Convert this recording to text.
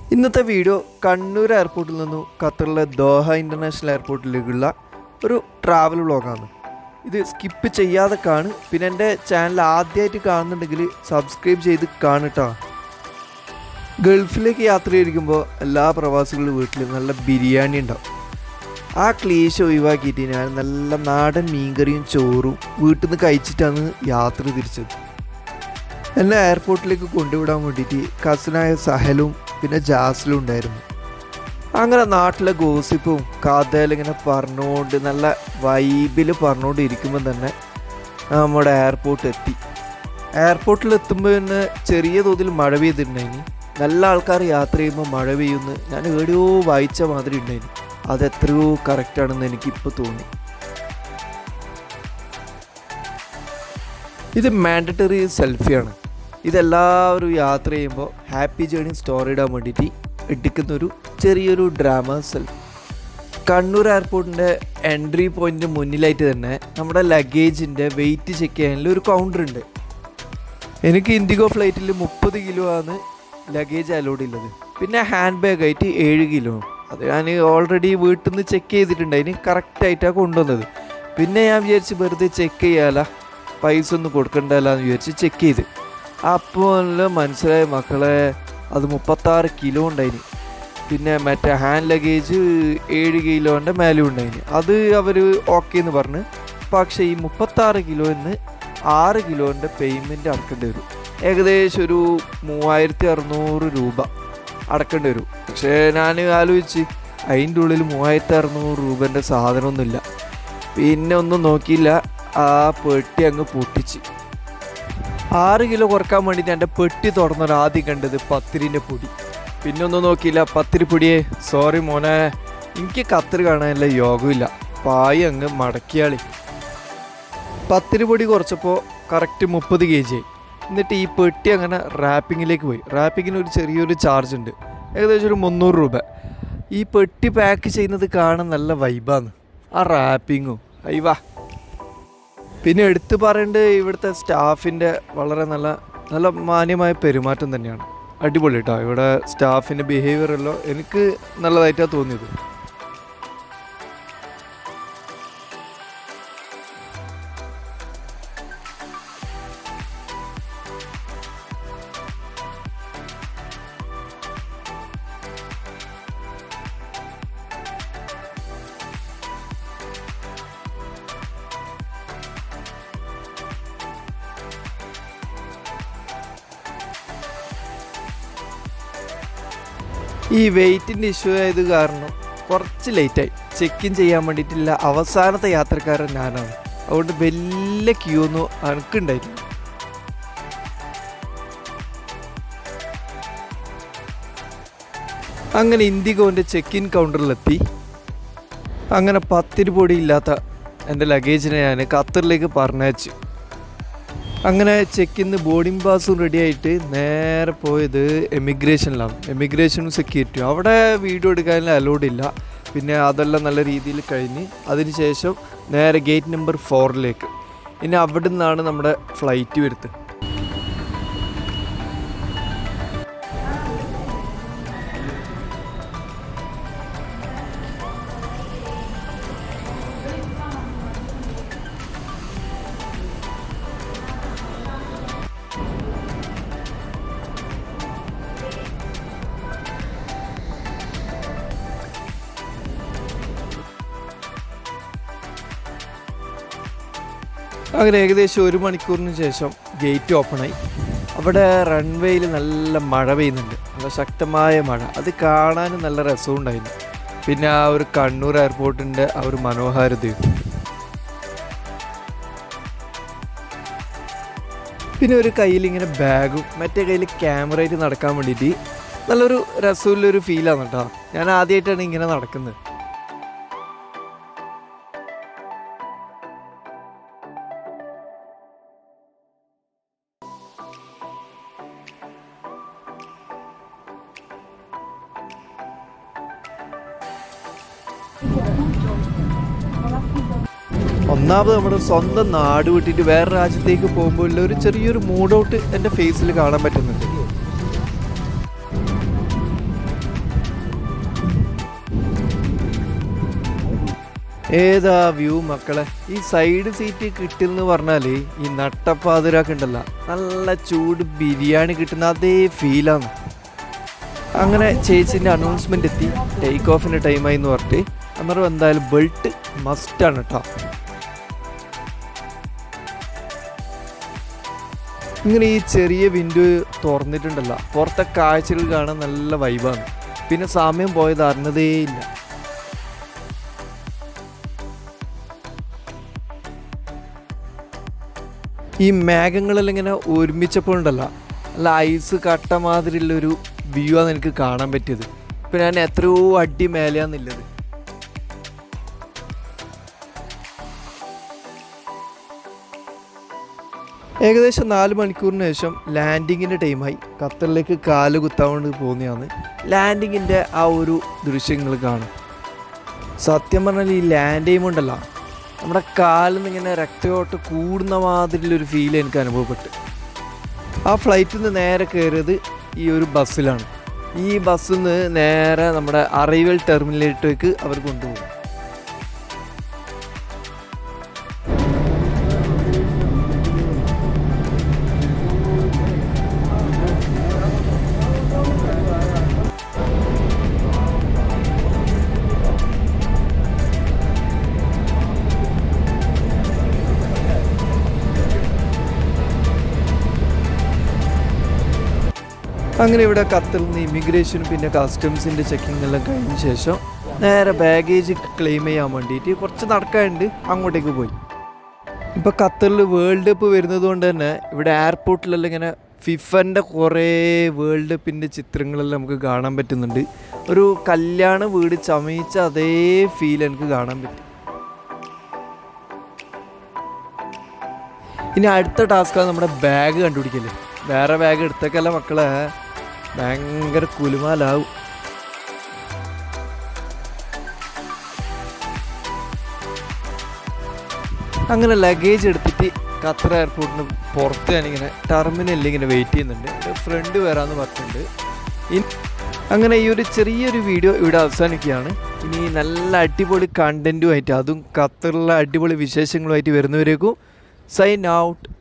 ഇന്നത്തെ വീഡിയോ കണ്ണൂർ എയർപോർട്ടിൽ നിന്നും ഖത്തറിലെ ദോഹ ഇൻ്റർനാഷണൽ എയർപോർട്ടിലേക്കുള്ള ഒരു ട്രാവൽ വ്ളോഗാണ് ഇത് സ്കിപ്പ് ചെയ്യാതെ കാണ് പിന്നെ എൻ്റെ ചാനൽ ആദ്യമായിട്ട് കാണുന്നുണ്ടെങ്കിൽ സബ്സ്ക്രൈബ് ചെയ്ത് കാണട്ടോ ഗൾഫിലേക്ക് യാത്ര ചെയ്തിരിക്കുമ്പോൾ എല്ലാ പ്രവാസികളുടെ വീട്ടിൽ നല്ല ബിരിയാണി ഉണ്ടാവും ആ ക്ലീശ ഒഴിവാക്കിയിട്ട് ഞാൻ നല്ല നാടൻ മീൻകറിയും ചോറും വീട്ടിൽ നിന്ന് കഴിച്ചിട്ടാണ് യാത്ര തിരിച്ചത് എന്നെ എയർപോർട്ടിലേക്ക് കൊണ്ടുവിടാൻ വേണ്ടിയിട്ട് കസിനായ സഹലും പിന്നെ ജാസിലും ഉണ്ടായിരുന്നു അങ്ങനെ നാട്ടിലെ ഗോസിപ്പും കഥയിലും ഇങ്ങനെ പറഞ്ഞുകൊണ്ട് നല്ല വൈബിൽ പറഞ്ഞുകൊണ്ട് ഇരിക്കുമ്പോൾ തന്നെ നമ്മുടെ എയർപോർട്ട് എത്തി എയർപോർട്ടിൽ എത്തുമ്പോൾ തന്നെ ചെറിയ തോതിൽ മഴ പെയ്തിട്ടുണ്ടായിനി നല്ല ആൾക്കാർ യാത്ര ചെയ്യുമ്പോൾ മഴ പെയ്യുമെന്ന് ഞാൻ എവിടെയോ വായിച്ച മാതിരി ഉണ്ടായിനി അത് എത്രയോ കറക്റ്റാണെന്ന് എനിക്കിപ്പോൾ തോന്നി ഇത് മാൻഡറ്ററി സെൽഫിയാണ് ഇതെല്ലാവരും യാത്ര ചെയ്യുമ്പോൾ ഹാപ്പി ജേണി സ്റ്റോറി ഇടാൻ വേണ്ടിയിട്ട് എടുക്കുന്ന ഒരു ചെറിയൊരു ഡ്രാമ സെൽഫി കണ്ണൂർ എയർപോർട്ടിൻ്റെ എൻട്രി പോയിന്റിന് മുന്നിലായിട്ട് തന്നെ നമ്മുടെ ലഗേജിൻ്റെ വെയിറ്റ് ചെക്ക് ചെയ്യാനുള്ള ഒരു കൗണ്ടർ ഉണ്ട് എനിക്ക് ഇൻഡിഗോ ഫ്ലൈറ്റിൽ മുപ്പത് കിലോ ആണ് ലഗേജ് അലോഡ് ഉള്ളത് പിന്നെ ഹാൻഡ് ബാഗ് ആയിട്ട് ഏഴ് കിലോ അത് ഞാൻ ഓൾറെഡി വീട്ടിൽ നിന്ന് ചെക്ക് ചെയ്തിട്ടുണ്ട് അതിന് കറക്റ്റായിട്ടാണ് കൊണ്ടുവന്നത് പിന്നെ ഞാൻ വിചാരിച്ച് വെറുതെ ചെക്ക് ചെയ്യാല പൈസ ഒന്നും കൊടുക്കണ്ടല്ല എന്ന് വിചാരിച്ച് ചെക്ക് ചെയ്ത് അപ്പോൾ മനസ്സിലായ മക്കളെ അത് മുപ്പത്താറ് കിലോ ഉണ്ടായിന് പിന്നെ മറ്റേ ഹാൻഡ് ലഗേജ് ഏഴ് കിലോൻ്റെ മേലും ഉണ്ടായിന് അത് അവർ ഓക്കെ എന്ന് പറഞ്ഞ് പക്ഷേ ഈ മുപ്പത്താറ് കിലോ എന്ന് ആറ് കിലോൻ്റെ പേയ്മെൻറ്റ് അടക്കേണ്ടി വരും ഏകദേശം ഒരു മൂവായിരത്തി അറുന്നൂറ് രൂപ അടക്കേണ്ടി വരും പക്ഷേ ഞാൻ ആലോചിച്ച് അതിൻ്റെ ഉള്ളിൽ മൂവായിരത്തി അറുന്നൂറ് രൂപേൻ്റെ സാധനമൊന്നുമില്ല പിന്നെ ഒന്നും നോക്കിയില്ല ആ പെട്ടി അങ്ങ് പൊട്ടിച്ച് ആറ് കിലോ കുറക്കാൻ വേണ്ടിയിട്ട് എൻ്റെ പെട്ടി തുറന്നൊരു ആദ്യം കണ്ടത് പത്തിരിൻ്റെ പൊടി പിന്നെ ഒന്നും നോക്കിയില്ല പത്തിരി പൊടിയെ സോറി മോനെ എനിക്ക് കത്തിരി കാണാനുള്ള യോഗമില്ല പായ അങ്ങ് മടക്കിയാളി പത്തിരി പൊടി കുറച്ചപ്പോൾ കറക്റ്റ് മുപ്പത് കെ ജി ആയി എന്നിട്ട് ഈ പെട്ടി അങ്ങനെ റാപ്പിങ്ങിലേക്ക് പോയി റാപ്പിങ്ങിന് ഒരു ചെറിയൊരു ചാർജ് ഉണ്ട് ഏകദേശം ഒരു മുന്നൂറ് രൂപ ഈ പെട്ടി പാക്ക് ചെയ്യുന്നത് കാണാൻ നല്ല വൈബാണ് ആ റാപ്പിങ്ങും അയ്യവാ പിന്നെ എടുത്തു പറയേണ്ടത് ഇവിടുത്തെ സ്റ്റാഫിൻ്റെ വളരെ നല്ല നല്ല മാന്യമായ പെരുമാറ്റം തന്നെയാണ് അടിപൊളി കേട്ടോ ഇവിടെ സ്റ്റാഫിൻ്റെ ബിഹേവിയർ എല്ലാം എനിക്ക് നല്ലതായിട്ടാണ് തോന്നിയത് ഈ വെയിറ്റിൻ്റെ ഇഷ്യൂ ആയത് കാരണം കുറച്ച് ലേറ്റായി ചെക്ക് ഇൻ ചെയ്യാൻ വേണ്ടിയിട്ടില്ല അവസാനത്തെ യാത്രക്കാരൻ ഞാനാണ് അതുകൊണ്ട് വലിയ ക്യൂ ഒന്നും എനിക്കുണ്ടായില്ല അങ്ങനെ ഇൻഡിഗോൻ്റെ ചെക്ക് ഇൻ കൗണ്ടറിലെത്തി അങ്ങനെ പത്തിരി പൊടി ഇല്ലാത്ത എൻ്റെ ലഗേജിനെ ഞാൻ ഖത്തറിലേക്ക് പറഞ്ഞയച്ചു അങ്ങനെ ചെക്കിന്ന് ബോർഡിംഗ് പാസും റെഡി ആയിട്ട് നേരെ പോയത് എമിഗ്രേഷനിലാണ് എമിഗ്രേഷനും സെക്യൂരിറ്റിയും അവിടെ വീഡിയോ എടുക്കാനുള്ള അലോഡ് ഇല്ല പിന്നെ അതെല്ലാം നല്ല രീതിയിൽ കഴിഞ്ഞ് അതിനുശേഷം നേരെ ഗേറ്റ് നമ്പർ ഫോറിലേക്ക് ഇനി അവിടെ നിന്നാണ് നമ്മുടെ ഫ്ലൈറ്റ് വരുന്നത് അങ്ങനെ ഏകദേശം ഒരു മണിക്കൂറിന് ശേഷം ഗേറ്റ് ഓപ്പണായി അവിടെ റൺവേയിൽ നല്ല മഴ പെയ്യുന്നുണ്ട് നല്ല ശക്തമായ മഴ അത് കാണാനും നല്ല രസമുണ്ടായിരുന്നു പിന്നെ ആ ഒരു കണ്ണൂർ എയർപോർട്ടിൻ്റെ ആ ഒരു മനോഹാരിതയും പിന്നെ ഒരു കയ്യിൽ ഇങ്ങനെ ബാഗും മറ്റേ കയ്യിൽ ക്യാമറയായിട്ട് നടക്കാൻ വേണ്ടിയിട്ട് നല്ലൊരു രസമുള്ളൊരു ഫീലാണ് കേട്ടോ ഞാൻ ആദ്യമായിട്ടാണ് ഇങ്ങനെ നടക്കുന്നത് ഒന്നാമത് നമ്മുടെ സ്വന്തം നാട് വിട്ടിട്ട് വേറെ രാജ്യത്തേക്ക് പോകുമ്പോൾ ഉള്ള ഒരു ചെറിയൊരു മൂഡ് ഔട്ട് എൻ്റെ ഫേസിൽ കാണാൻ പറ്റുന്നുണ്ട് ഏതാ വ്യൂ മക്കളെ ഈ സൈഡ് സീറ്റ് കിട്ടുമെന്ന് പറഞ്ഞാൽ ഈ നട്ടപ്പാതിരാക്ക് ഉണ്ടല്ല നല്ല ചൂട് ബിരിയാണി കിട്ടുന്ന അതേ ഫീലാണ് അങ്ങനെ ചേച്ചിൻ്റെ അനൗൺസ്മെൻ്റ് എത്തി ടേക്ക് ഓഫിൻ്റെ ടൈമായി എന്ന് പറഞ്ഞിട്ട് അന്നേരം എന്തായാലും ബെൽറ്റ് മസ്റ്റാണ് കേട്ടോ ഇങ്ങനെ ഈ ചെറിയ വിൻഡോ തുറന്നിട്ടുണ്ടല്ലോ പുറത്തെ കാഴ്ചകൾ കാണാൻ നല്ല വൈബാണ് പിന്നെ സമയം പോയത് അറിഞ്ഞതേയില്ല ഈ മേഘങ്ങളെല്ലാം ഇങ്ങനെ ഒരുമിച്ചപ്പോൾ ഉണ്ടല്ലോ നല്ല ഐസ് കട്ട മാതിരിയുള്ളൊരു വ്യൂ ആണ് എനിക്ക് കാണാൻ പറ്റിയത് ഇപ്പം ഞാൻ എത്രയോ അടി മേലെയാന്നുള്ളത് ഏകദേശം നാല് മണിക്കൂറിന് ശേഷം ലാൻഡിങ്ങിൻ്റെ ടൈമായി ഖത്തറിലേക്ക് കാല് കുത്താൻ പോകുന്നതാണ് ലാൻഡിങ്ങിൻ്റെ ആ ഒരു ദൃശ്യങ്ങൾ കാണും സത്യം പറഞ്ഞാൽ ഈ ലാൻഡ് ചെയ്യുമ്പോണ്ടല്ലോ നമ്മുടെ കാലിൽ നിന്ന് ഇങ്ങനെ രക്തയോട്ട് കൂടുന്ന മാതിരിയുള്ളൊരു ഫീൽ എനിക്ക് അനുഭവപ്പെട്ടു ആ ഫ്ലൈറ്റിൽ നിന്ന് നേരെ കയറിയത് ഈ ഒരു ബസ്സിലാണ് ഈ ബസ്സിൽ നിന്ന് നേരെ നമ്മുടെ അറൈവൽ ടെർമിനലിലേക്ക് അവർ കൊണ്ടുപോകും അങ്ങനെ ഇവിടെ ഖത്തറിൽ നിന്ന് ഇമിഗ്രേഷനും പിന്നെ കസ്റ്റംസിൻ്റെ ചെക്കിംഗ് എല്ലാം കഴിഞ്ഞ ശേഷം നേരെ ബാഗേജ് ക്ലെയിം ചെയ്യാൻ വേണ്ടിയിട്ട് കുറച്ച് നടക്കാനുണ്ട് അങ്ങോട്ടേക്ക് പോയി ഇപ്പോൾ ഖത്തറിൽ വേൾഡ് കപ്പ് വരുന്നത് കൊണ്ട് തന്നെ ഇവിടെ എയർപോർട്ടിലെല്ലാം ഇങ്ങനെ ഫിഫൻ്റെ കുറേ വേൾഡ് കപ്പിൻ്റെ ചിത്രങ്ങളെല്ലാം നമുക്ക് കാണാൻ പറ്റുന്നുണ്ട് ഒരു കല്യാണ വീട് ചമയിച്ച അതേ ഫീൽ എനിക്ക് കാണാൻ പറ്റും ഇനി അടുത്ത ടാസ്ക്കാണ് നമ്മുടെ ബാഗ് കണ്ടുപിടിക്കല് വേറെ ബാഗ് എടുത്തേക്കല്ല മക്കളെ ഭയങ്കര കുലുമാലാവും അങ്ങനെ ലഗേജ് എടുത്തിട്ട് ഖത്തർ എയർപോർട്ടിന് പുറത്ത് ഞാനിങ്ങനെ ടെർമിനലിൽ ഇങ്ങനെ വെയിറ്റ് ചെയ്യുന്നുണ്ട് എൻ്റെ ഫ്രണ്ട് വരാമെന്ന് പറഞ്ഞിട്ടുണ്ട് ഇനി- അങ്ങനെ ഈ ഒരു ചെറിയൊരു വീഡിയോ ഇവിടെ അവസാനിക്കുകയാണ് ഇനി നല്ല അടിപൊളി കണ്ടൻറ്റുമായിട്ട് അതും ഖത്തറിലെ അടിപൊളി വിശേഷങ്ങളുമായിട്ട് വരുന്നവരേക്കും സൈൻ ഔട്ട്